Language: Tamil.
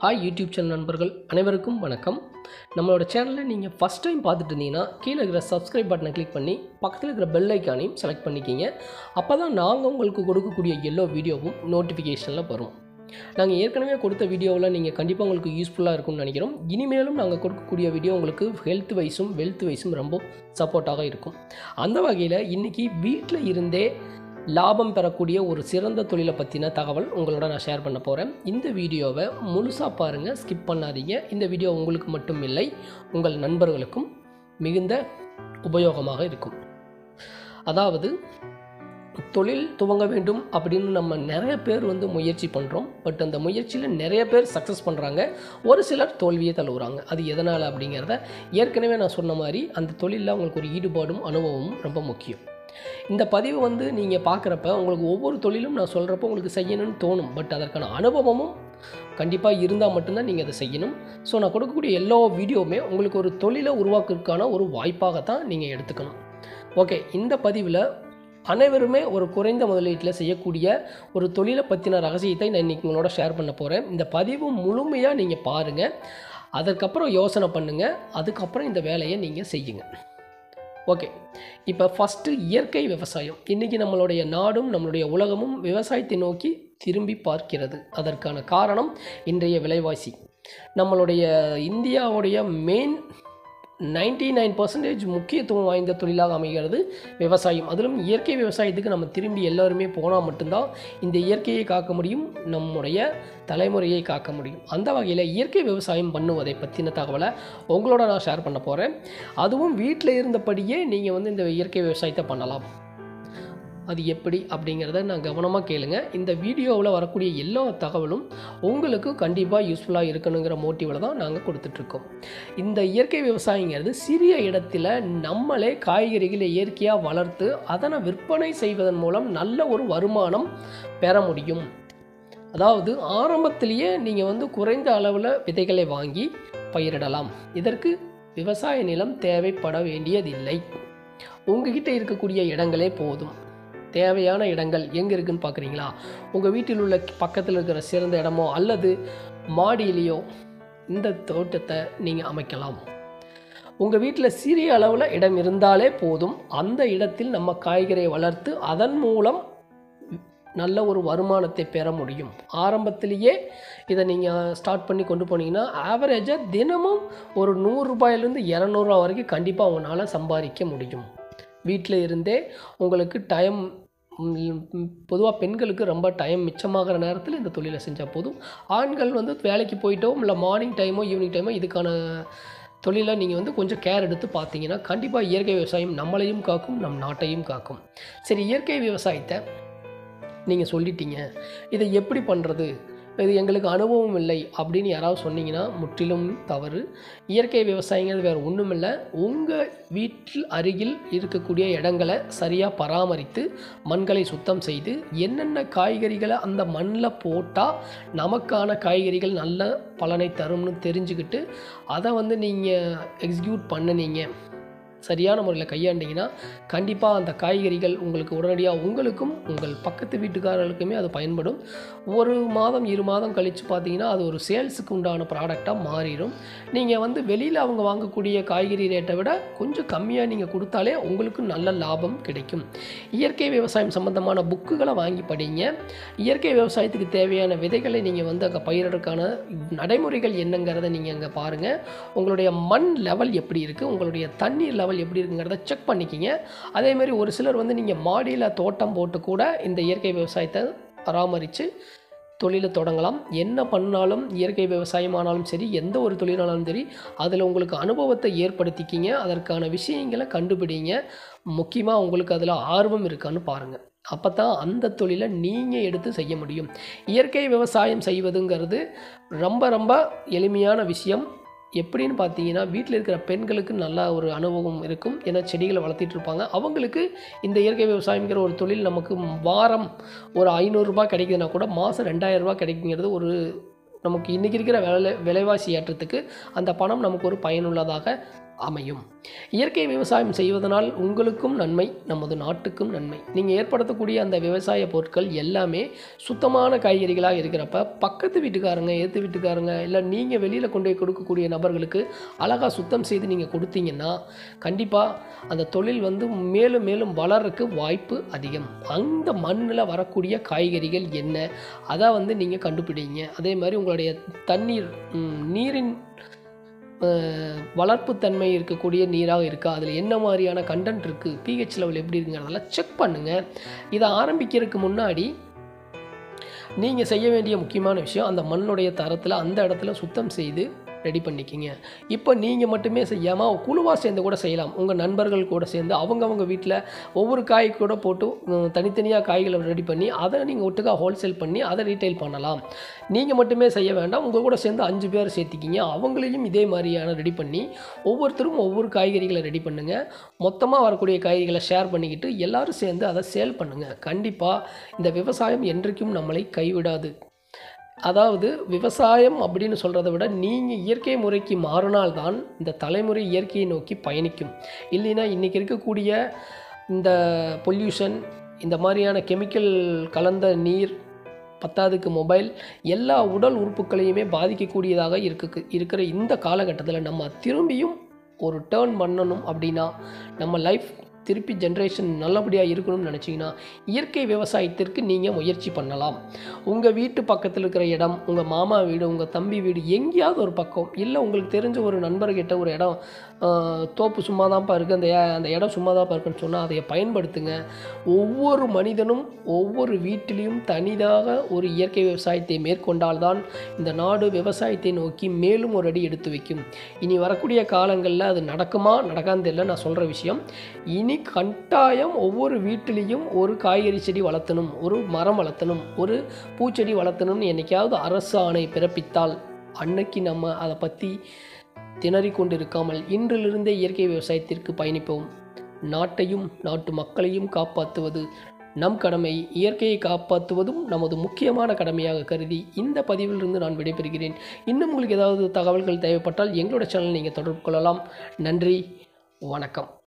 ஹாய் யூடியூப் சேனல் நண்பர்கள் அனைவருக்கும் வணக்கம் நம்மளோட சேனலை நீங்கள் ஃபஸ்ட் டைம் பார்த்துட்டு இருந்தீங்கன்னா கீழே இருக்கிற சப்ஸ்கிரைப் பட்டனை கிளிக் பண்ணி பக்கத்தில் இருக்கிற பெல் ஐக்கானையும் செலக்ட் பண்ணிக்கிங்க அப்போ தான் நாங்கள் உங்களுக்கு கொடுக்கக்கூடிய எல்லா வீடியோவும் நோட்டிஃபிகேஷனில் வரும் நாங்கள் ஏற்கனவே கொடுத்த வீடியோவில் நீங்கள் கண்டிப்பாக உங்களுக்கு யூஸ்ஃபுல்லாக இருக்கும்னு நினைக்கிறோம் இனிமேலும் நாங்கள் கொடுக்கக்கூடிய வீடியோ உங்களுக்கு ஹெல்த் வைஸும் வெல்த் வைஸும் ரொம்ப சப்போர்ட்டாக இருக்கும் அந்த வகையில் இன்றைக்கி வீட்டில் இருந்தே லாபம் பெறக்கூடிய ஒரு சிறந்த தொழிலை பற்றின தகவல் உங்களோட நான் ஷேர் பண்ண போகிறேன் இந்த வீடியோவை முழுசாக பாருங்கள் ஸ்கிப் பண்ணாதீங்க இந்த வீடியோ உங்களுக்கு மட்டும் இல்லை உங்கள் நண்பர்களுக்கும் மிகுந்த உபயோகமாக இருக்கும் அதாவது தொழில் துவங்க வேண்டும் அப்படின்னு நம்ம நிறைய பேர் வந்து முயற்சி பண்ணுறோம் பட் அந்த முயற்சியில் நிறைய பேர் சக்ஸஸ் பண்ணுறாங்க ஒரு சிலர் தோல்வியை தழுவுறாங்க அது எதனால் அப்படிங்கிறத ஏற்கனவே நான் சொன்ன மாதிரி அந்த தொழிலில் உங்களுக்கு ஒரு ஈடுபாடும் அனுபவமும் ரொம்ப முக்கியம் இந்த பதிவு வந்து நீங்கள் பார்க்குறப்ப உங்களுக்கு ஒவ்வொரு தொழிலும் நான் சொல்கிறப்போ உங்களுக்கு செய்யணும்னு தோணும் பட் அதற்கான அனுபவமும் கண்டிப்பாக இருந்தால் மட்டும்தான் நீங்கள் அதை செய்யணும் ஸோ நான் கொடுக்கக்கூடிய எல்லா வீடியோவுமே உங்களுக்கு ஒரு தொழிலை உருவாக்குறதுக்கான ஒரு வாய்ப்பாகத்தான் நீங்கள் எடுத்துக்கணும் ஓகே இந்த பதிவில் அனைவருமே ஒரு குறைந்த முதலீட்டில் செய்யக்கூடிய ஒரு தொழிலை பற்றின ரகசியத்தை நான் இன்றைக்கி உங்களோட ஷேர் பண்ண போகிறேன் இந்த பதிவு முழுமையாக நீங்கள் பாருங்கள் அதுக்கப்புறம் யோசனை பண்ணுங்கள் அதுக்கப்புறம் இந்த வேலையை நீங்கள் செய்யுங்க ஓகே இப்போ ஃபஸ்ட்டு இயற்கை விவசாயம் இன்றைக்கி நம்மளுடைய நாடும் நம்மளுடைய உலகமும் விவசாயத்தை நோக்கி திரும்பி பார்க்கிறது அதற்கான காரணம் இன்றைய விலைவாசி நம்மளுடைய இந்தியாவுடைய மெயின் நைன்டி நைன் பர்சன்டேஜ் முக்கியத்துவம் வாய்ந்த தொழிலாக அமைகிறது விவசாயம் அதிலும் இயற்கை விவசாயத்துக்கு நம்ம திரும்பி எல்லோருமே போனால் மட்டும்தான் இந்த இயற்கையை காக்க முடியும் நம்முடைய தலைமுறையை காக்க முடியும் அந்த வகையில் இயற்கை விவசாயம் பண்ணுவதை பற்றின தகவலை உங்களோட நான் ஷேர் பண்ண போகிறேன் அதுவும் வீட்டில் இருந்தபடியே நீங்கள் வந்து இந்த இயற்கை விவசாயத்தை பண்ணலாம் அது எப்படி அப்படிங்கிறத நான் கவனமாக கேளுங்க இந்த வீடியோவில் வரக்கூடிய எல்லா தகவலும் உங்களுக்கு கண்டிப்பாக யூஸ்ஃபுல்லாக இருக்கணுங்கிற மோட்டிவில் தான் நாங்கள் கொடுத்துட்ருக்கோம் இந்த இயற்கை விவசாயங்கிறது சிறிய இடத்துல நம்மளே காய்கறிகளை இயற்கையாக வளர்த்து அதனை விற்பனை செய்வதன் மூலம் நல்ல ஒரு வருமானம் பெற முடியும் அதாவது ஆரம்பத்திலேயே நீங்கள் வந்து குறைந்த அளவில் விதைகளை வாங்கி பயிரிடலாம் இதற்கு விவசாய நிலம் தேவைப்பட வேண்டியதில்லை உங்ககிட்ட இருக்கக்கூடிய இடங்களே போதும் தேவையான இடங்கள் எங்கே இருக்குன்னு பார்க்குறீங்களா உங்கள் வீட்டில் உள்ள பக்கத்தில் இருக்கிற சிறந்த இடமோ அல்லது மாடியிலேயோ இந்த தோட்டத்தை நீங்கள் அமைக்கலாம் உங்கள் வீட்டில் சிறிய அளவில் இடம் இருந்தாலே போதும் அந்த இடத்தில் நம்ம காய்கறியை வளர்த்து அதன் மூலம் நல்ல ஒரு வருமானத்தை பெற முடியும் ஆரம்பத்திலேயே இதை நீங்கள் ஸ்டார்ட் பண்ணி கொண்டு போனீங்கன்னா ஆவரேஜாக தினமும் ஒரு நூறுரூபாயிலேருந்து இரநூறுவா வரைக்கும் கண்டிப்பாக உங்களால் சம்பாதிக்க முடியும் வீட்டில் இருந்தே உங்களுக்கு டைம் பொதுவாக பெண்களுக்கு ரொம்ப டைம் மிச்சமாகிற நேரத்தில் இந்த தொழிலை செஞ்சால் போதும் ஆண்கள் வந்து வேலைக்கு போயிட்டோ இல்லை மார்னிங் டைமோ ஈவினிங் டைமோ இதுக்கான தொழிலை நீங்கள் வந்து கொஞ்சம் கேர் எடுத்து பார்த்தீங்கன்னா கண்டிப்பாக இயற்கை விவசாயம் நம்மளையும் காக்கும் நம் நாட்டையும் காக்கும் சரி இயற்கை விவசாயத்தை நீங்கள் சொல்லிட்டீங்க இதை எப்படி பண்ணுறது இது எங்களுக்கு அனுபவம் இல்லை அப்படின்னு யாராவது சொன்னீங்கன்னா முற்றிலும் தவறு இயற்கை விவசாயங்கிறது வேறு ஒன்றும் இல்லை உங்கள் வீட்டில் அருகில் இருக்கக்கூடிய இடங்களை சரியாக பராமரித்து மண்களை சுத்தம் செய்து என்னென்ன காய்கறிகளை அந்த மண்ணில் போட்டால் நமக்கான காய்கறிகள் நல்ல பலனை தரும்னு தெரிஞ்சுக்கிட்டு அதை வந்து நீங்கள் எக்ஸிக்யூட் பண்ணினீங்க சரியான முறையில் கையாண்டிங்கன்னா கண்டிப்பாக அந்த காய்கறிகள் உங்களுக்கு உடனடியாக உங்களுக்கும் உங்கள் பக்கத்து வீட்டுக்காரர்களுக்குமே அது பயன்படும் ஒரு மாதம் இரு மாதம் கழித்து பார்த்தீங்கன்னா அது ஒரு சேல்ஸுக்கு உண்டான ப்ராடக்டாக மாறிடும் நீங்கள் வந்து வெளியில் அவங்க வாங்கக்கூடிய காய்கறி ரேட்டை விட கொஞ்சம் கம்மியாக நீங்கள் கொடுத்தாலே உங்களுக்கு நல்ல லாபம் கிடைக்கும் இயற்கை விவசாயம் சம்மந்தமான புக்குகளை வாங்கி படிங்க இயற்கை விவசாயத்துக்கு தேவையான விதைகளை நீங்கள் வந்து அங்கே பயிரிடறதுக்கான நடைமுறைகள் என்னங்கிறத நீங்கள் அங்கே பாருங்கள் உங்களுடைய மண் லெவல் எப்படி இருக்குது உங்களுடைய தண்ணீர் லெவல் எப்படி இருக்குங்கிறத செக் பண்ணிக்கிங்க அதேமாதிரி ஒரு சிலர் வந்து நீங்கள் மாடியில் தோட்டம் போட்டு கூட இந்த இயற்கை விவசாயத்தை பராமரித்து தொழிலை தொடங்கலாம் என்ன பண்ணாலும் இயற்கை விவசாயமானாலும் சரி எந்த ஒரு தொழிலானாலும் சரி அதில் உங்களுக்கு அனுபவத்தை ஏற்படுத்திக்கிங்க அதற்கான விஷயங்களை கண்டுபிடிங்க முக்கியமாக உங்களுக்கு அதில் ஆர்வம் இருக்கான்னு பாருங்கள் அப்போ தான் அந்த தொழிலை நீங்கள் எடுத்து செய்ய முடியும் இயற்கை விவசாயம் செய்வதுங்கிறது ரொம்ப ரொம்ப எளிமையான விஷயம் எப்படின்னு பார்த்தீங்கன்னா வீட்டில் இருக்கிற பெண்களுக்கு நல்ல ஒரு அனுபவம் இருக்கும் ஏன்னா செடிகளை வளர்த்திட்டு இருப்பாங்க அவங்களுக்கு இந்த இயற்கை விவசாயங்கிற ஒரு தொழில் நமக்கு வாரம் ஒரு ஐநூறுரூபா கிடைக்குதுன்னா கூட மாதம் ரெண்டாயிரரூபா கிடைக்குங்கிறது ஒரு நமக்கு இன்றைக்கி இருக்கிற விலை விலைவாசி ஏற்றத்துக்கு அந்த பணம் நமக்கு ஒரு பயனுள்ளதாக அமையும் இயற்கை விவசாயம் செய்வதனால் உங்களுக்கும் நன்மை நமது நாட்டுக்கும் நன்மை நீங்கள் ஏற்படுத்தக்கூடிய அந்த விவசாய பொருட்கள் எல்லாமே சுத்தமான காய்கறிகளாக இருக்கிறப்ப பக்கத்து வீட்டுக்காரங்க ஏற்று வீட்டுக்காரங்க இல்லை நீங்கள் வெளியில் கொண்டு போய் கொடுக்கக்கூடிய நபர்களுக்கு அழகாக சுத்தம் செய்து நீங்கள் கொடுத்தீங்கன்னா கண்டிப்பாக அந்த தொழில் வந்து மேலும் மேலும் வளர்றதுக்கு வாய்ப்பு அதிகம் அந்த மண்ணில் வரக்கூடிய காய்கறிகள் என்ன அதை வந்து நீங்கள் கண்டுபிடிங்க அதே மாதிரி உங்களுடைய தண்ணீர் ம், நீரின் அஹ், வளர்ப்புத்தன்மை இருக்கக்கூடிய நீராக இருக்கா அதில் என்ன மாதிரியான கண்டென்ட் இருக்குது பிஹெச் லெவல் எப்படி இருக்குங்கிறதெல்லாம் செக் பண்ணுங்கள் இதை ஆரம்பிக்கிறதுக்கு முன்னாடி நீங்கள் செய்ய வேண்டிய முக்கியமான விஷயம் அந்த மண்ணுடைய தரத்தில் அந்த இடத்துல சுத்தம் செய்து ரெடி பண்ணிக்கிங்க இப்போ நீங்கள் மட்டுமே செய்யாமல் குழுவாக சேர்ந்து கூட செய்யலாம் உங்கள் நண்பர்கள் கூட சேர்ந்து அவங்கவங்க வீட்டில் ஒவ்வொரு காய் கூட போட்டு உம், தனித்தனியாக காய்களை ரெடி பண்ணி அதை நீங்கள் ஒட்டுக்கா ஹோல்சேல் பண்ணி அதை ரீட்டைல் பண்ணலாம் நீங்கள் மட்டுமே செய்ய வேண்டாம் உங்கள் கூட சேர்ந்து அஞ்சு பேர் சேர்த்திக்கிங்க அவங்களையும் இதே மாதிரியான ரெடி பண்ணி ஒவ்வொருத்தரும் ஒவ்வொரு காய்கறிகளை ரெடி பண்ணுங்கள் மொத்தமாக வரக்கூடிய காய்கறிகளை ஷேர் பண்ணிக்கிட்டு எல்லாரும் சேர்ந்து அதை சேல் பண்ணுங்கள் கண்டிப்பாக இந்த விவசாயம் என்றைக்கும் நம்மளை கைவிடாது அதாவது விவசாயம் அப்படின்னு சொல்கிறத விட நீங்கள் இயற்கை முறைக்கு மாறினால்தான் இந்த தலைமுறை இயற்கையை நோக்கி பயணிக்கும் இல்லைன்னா இன்றைக்கி இருக்கக்கூடிய இந்த பொல்யூஷன் இந்த மாதிரியான கெமிக்கல் கலந்த நீர் பத்தாவதுக்கு மொபைல் எல்லா உடல் உறுப்புகளையுமே பாதிக்கக்கூடியதாக இருக்கு இருக்கிற இந்த காலகட்டத்தில் நம்ம திரும்பியும் ஒரு டேர்ன் பண்ணணும் அப்படின்னா நம்ம லைஃப் திருப்பி ஜென்ரேஷன் நல்லபடியாக இருக்கணும்னு நினச்சிங்கன்னா இயற்கை விவசாயத்திற்கு நீங்கள் முயற்சி பண்ணலாம் உங்கள் வீட்டு பக்கத்தில் இருக்கிற இடம் உங்கள் மாமா வீடு உங்கள் தம்பி வீடு எங்கேயாவது ஒரு பக்கம் இல்லை உங்களுக்கு தெரிஞ்ச ஒரு நண்பர்கிட்ட ஒரு இடம் ஆஹ், தோப்பு சும்மா தான்ப்பா இருக்குது அந்த ஏ- அந்த இடம் சும்மா தான்ப்பா இருக்குன்னு சொன்னால் அதை பயன்படுத்துங்க ஒவ்வொரு மனிதனும் ஒவ்வொரு வீட்டிலையும் தனிதாக ஒரு இயற்கை விவசாயத்தை மேற்கொண்டால்தான் இந்த நாடு விவசாயத்தை நோக்கி மேலும் ஒரு அடி எடுத்து வைக்கும் இனி வரக்கூடிய காலங்களில் அது நடக்குமா நடக்கான்னு தெரியல நான் சொல்கிற விஷயம் இனி கட்டாயம் ஒவ்வொரு வீட்டிலையும் ஒரு காய்கறி செடி வளர்த்தணும் ஒரு மரம் வளர்த்தணும் ஒரு பூச்செடி வளர்த்தணும்னு என்னைக்காவது அரசு ஆணை பிறப்பித்தால் அன்னைக்கு நம்ம அதை பற்றி திணறிக் கொண்டிருக்காமல் இன்றிலிருந்தே இயற்கை விவசாயத்திற்கு பயணிப்போம் நாட்டையும் நாட்டு மக்களையும் காப்பாற்றுவது நம் கடமை இயற்கையை காப்பாற்றுவதும் நமது முக்கியமான கடமையாக கருதி இந்த பதிவிலிருந்து நான் விடைபெறுகிறேன் இன்னும் உங்களுக்கு ஏதாவது தகவல்கள் தேவைப்பட்டால் எங்களோட சேனல் நீங்கள் தொடர்பு கொள்ளலாம் நன்றி வணக்கம்